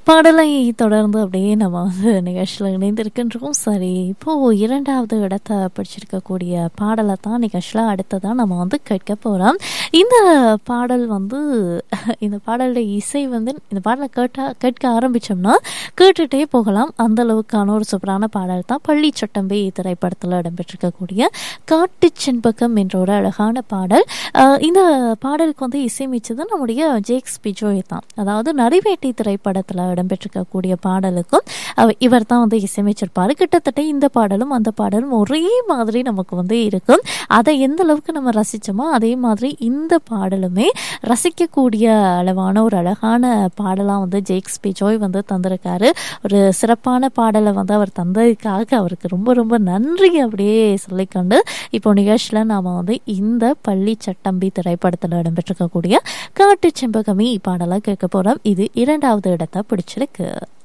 பாடலை தொடர்ந்து அப்படியே நம்ம வந்து நிகழ்ச்சியில் இணைந்திருக்கின்றோம் சரி இப்போ இரண்டாவது இடத்தை பிடிச்சிருக்கக்கூடிய பாடலை தான் நிகழ்ச்சியில் அடுத்ததாக நம்ம வந்து கேட்க போகிறோம் இந்த பாடல் வந்து இந்த பாடலுடைய இசை வந்து இந்த பாடலை கேட்டா கேட்க ஆரம்பித்தோம்னா கேட்டுகிட்டே போகலாம் அந்த அளவுக்கான ஒரு சூப்பரான பாடல் தான் பள்ளி சட்டம்பி திரைப்படத்தில் இடம்பெற்றிருக்கக்கூடிய காட்டு செண்பகம் என்ற ஒரு அழகான பாடல் அஹ் இந்த பாடலுக்கு வந்து இசையமைச்சது நம்முடைய ஜேக்ஸ் பிஜோய் தான் அதாவது நரிவேட்டை திரைப்படத்தில் இடம்பெற்றிருக்கக்கூடிய பாடலுக்கும் அவ- இவர் தான் வந்து இசையமைச்சிருப்பாரு கிட்டத்தட்ட இந்த பாடலும் அந்த பாடலும் ஒரே மாதிரி நமக்கு வந்து இருக்கும் அதை எந்த அளவுக்கு நம்ம ரசிச்சோமோ அதே மாதிரி இந்த பாடலுமே ரசிக்கக்கூடிய அளவான ஒரு அழகான பாடலாம் வந்து ஜேக்ஸ் பிஜோய் வந்து தந்திருக்காரு ஒரு சிறப்பான பாடலை வந்து அவர் தந்ததுக்காக அவருக்கு ரொம்ப ரொம்ப நன்றி அப்படியே சொல்லிக்கொண்டு இப்போ நிகழ்ச்சியில் நாம் வந்து இந்த பள்ளி சட்டம்பி திரைப்படத்தில் இடம்பெற்றிருக்கக்கூடிய காட்டு செம்பகமி பாடலை கேட்க போகிறோம் இது இரண்டாவது இடத்தை பிடிச்சிருக்கு